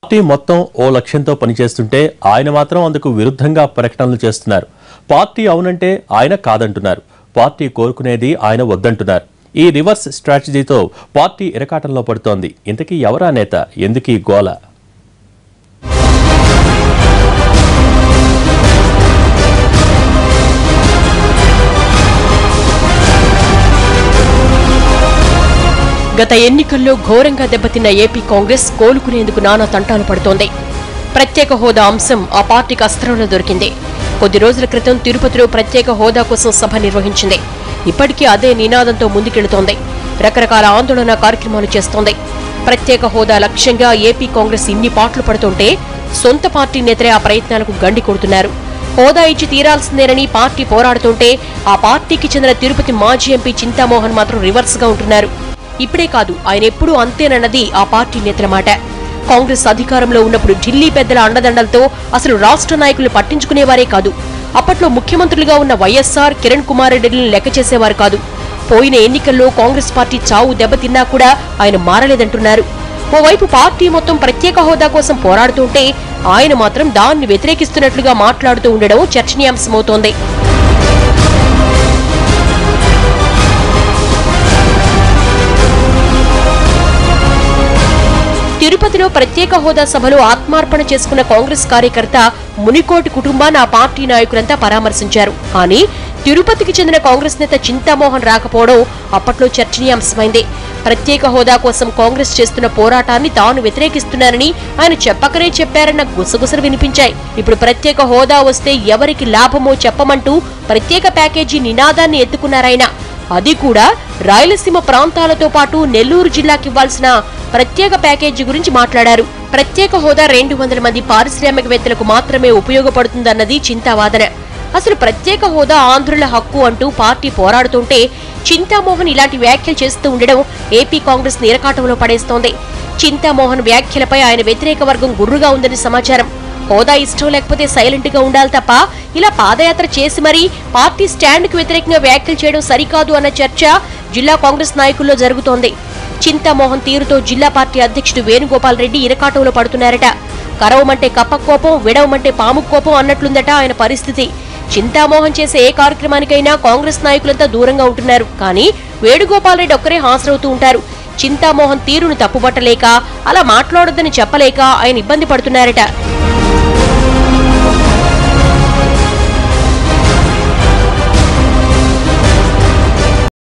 party మొత్తం ఓ లక్ష్యంతో పనిచేస్తుంటే ఆయన మాత్రం అందుకు విరుద్ధంగా ప్రకటనలు చేస్తున్నారు పార్టీ అవునంటే ఆయన కాదంటున్నారు పార్టీ కోరుకునేది ఆయన వద్దంటున్నారు ఈ రివర్స్ స్ట్రాటజీతో పార్టీ ఇరకాటంలో పడుతోంది ఇంతకీ ఎవరా నేత ఎందుకీ గోల గత ఎన్నికల్లో ఘోరంగా దెబ్బతిన్న ఏపీ కాంగ్రెస్ కోలుకునేందుకు నానా తంటాలు పడుతోంది ప్రత్యేక హోదా అంశం ఆ పార్టీకి అస్త్రంలో దొరికింది కొద్ది రోజుల క్రితం తిరుపతిలో ప్రత్యేక హోదా కోసం సభ నిర్వహించింది ఇప్పటికీ అదే నినాదంతో ముందుకెళుతోంది రకరకాల ఆందోళన కార్యక్రమాలు చేస్తోంది ప్రత్యేక హోదా లక్ష్యంగా ఏపీ కాంగ్రెస్ ఇన్ని పాటలు పడుతుంటే సొంత పార్టీ నేతలే ఆ ప్రయత్నాలకు గండి కొడుతున్నారు హోదా ఇచ్చి తీరాల్సిందేనని పార్టీ పోరాడుతుంటే ఆ పార్టీకి చెందిన తిరుపతి మాజీ ఎంపీ చింతామోహన్ మాత్రం రివర్స్ గా ఉంటున్నారు ఇప్పుడే కాదు ఆయన ఎప్పుడూ అంతేనన్నది ఆ పార్టీ నేతల మాట కాంగ్రెస్ అధికారంలో ఉన్నప్పుడు ఢిల్లీ పెద్దల అండదండలతో అసలు రాష్ట్ర నాయకులు పట్టించుకునేవారే కాదు అప్పట్లో ముఖ్యమంత్రులుగా ఉన్న వైఎస్ఆర్ కిరణ్ కుమార్ రెడ్డిని లెక్క చేసేవారు కాదు పోయిన ఎన్నికల్లో కాంగ్రెస్ పార్టీ చావు దెబ్బతిన్నా కూడా ఆయన మారలేదంటున్నారు ఓవైపు పార్టీ మొత్తం ప్రత్యేక హోదా కోసం పోరాడుతుంటే ఆయన మాత్రం దాన్ని వ్యతిరేకిస్తున్నట్లుగా మాట్లాడుతూ ఉండడం చర్చనీయాంశమవుతోంది తిరుపతిలో ప్రత్యేక హోదా సభలో ఆత్మార్పణ చేసుకున్న కాంగ్రెస్ కార్యకర్త మునికోటి కుటుంబాన్ని ఆ పార్టీ నాయకులంతా పరామర్శించారు కానీ తిరుపతికి చెందిన కాంగ్రెస్ నేత చింతామోహన్ రాకపోవడం అప్పట్లో చర్చనీయాంశమైంది ప్రత్యేక హోదా కోసం కాంగ్రెస్ చేస్తున్న పోరాటాన్ని తాను వ్యతిరేకిస్తున్నానని ఆయన చెప్పకనే చెప్పారన్న గుసగుసలు వినిపించాయి ఇప్పుడు ప్రత్యేక హోదా వస్తే ఎవరికి లాభమో చెప్పమంటూ ప్రత్యేక ప్యాకేజీ నినాదాన్ని ఎత్తుకున్నారాయన అది కూడా రాయలసీమ ప్రాంతాలతో పాటు నెల్లూరు జిల్లాకి ఇవ్వాల్సిన ప్రత్యేక ప్యాకేజీ గురించి మాట్లాడారు ప్రత్యేక హోదా రెండు వందల మంది పారిశ్రామికవేత్తలకు మాత్రమే ఉపయోగపడుతుందన్నది చింతావాదన అసలు ప్రత్యేక హోదా ఆంధ్రుల హక్కు అంటూ పార్టీ పోరాడుతుంటే చింతామోహన్ ఇలాంటి వ్యాఖ్యలు చేస్తూ ఉండడం ఏపీ కాంగ్రెస్ నిరకాటంలో పడేస్తోంది చింతామోహన్ వ్యాఖ్యలపై ఆయన వ్యతిరేక వర్గం గుర్రుగా ఉందని సమాచారం హోదా ఇష్టం లేకపోతే సైలెంట్ గా ఉండాలి తప్ప ఇలా పాదయాత్ర చేసి మరీ పార్టీ స్టాండ్ కు వ్యతిరేకంగా వ్యాఖ్యలు చేయడం సరికాదు అన్న చర్చ జిల్లా కాంగ్రెస్ నాయకుల్లో జరుగుతోంది చింతామోహన్ తీరుతో జిల్లా పార్టీ అధ్యక్షుడు వేణుగోపాల్ రెడ్డి ఇరకాటంలో పడుతున్నారట కరవమంటే కప్ప కోపం విడవమంటే పాము కోపం అన్నట్లుందట ఆయన పరిస్థితి చింతామోహన్ చేసే ఏ కార్యక్రమానికైనా కాంగ్రెస్ నాయకులంతా దూరంగా ఉంటున్నారు కానీ వేణుగోపాల్ రెడ్డి ఒక్కరే హాజరవుతూ ఉంటారు చింతామోహన్ తీరును తప్పుబట్టలేక అలా మాట్లాడొద్దని చెప్పలేక ఆయన ఇబ్బంది పడుతున్నారట